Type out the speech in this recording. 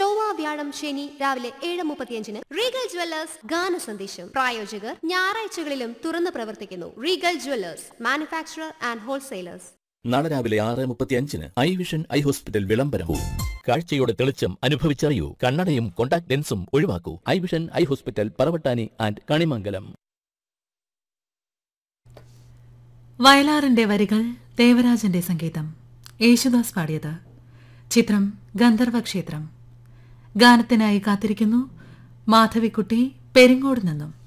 ചൊവ്വ വ്യാഴം ശനി രാവിലെ ഏഴ് മുപ്പത്തിയഞ്ചിന് റീഗൽ ജ്വല്ലേഴ്സ് ഗാന സന്ദേശം പ്രായോജകർ ഞായറാഴ്ചകളിലും തുറന്നു പ്രവർത്തിക്കുന്നു Regal jewellers manufacturer and wholesalers നാളെ രാവിലെ ആറ് മുപ്പത്തിയഞ്ചിന് ഐ വിഷൻ ഐ ഹോസ്പിറ്റൽ വിളംബരവും കാഴ്ചയുടെ തെളിച്ചം അനുഭവിച്ചറിയൂ കണ്ണടയും കോണ്ടാക്ട് ലെൻസും ഒഴിവാക്കൂ eye vision eye hospital Paravattani and Kanimangalam വയലാറിന്റെ വരികൾ ദേവരാജന്റെ സംഗീതം യേശുദാസ് പാടിയത് ചിത്രം ഗന്ധർവക്ഷേത്രം ഗാനത്തിനായി കാത്തിരിക്കുന്നു മാധവിക്കുട്ടി പെരിങ്ങോട് നിന്നും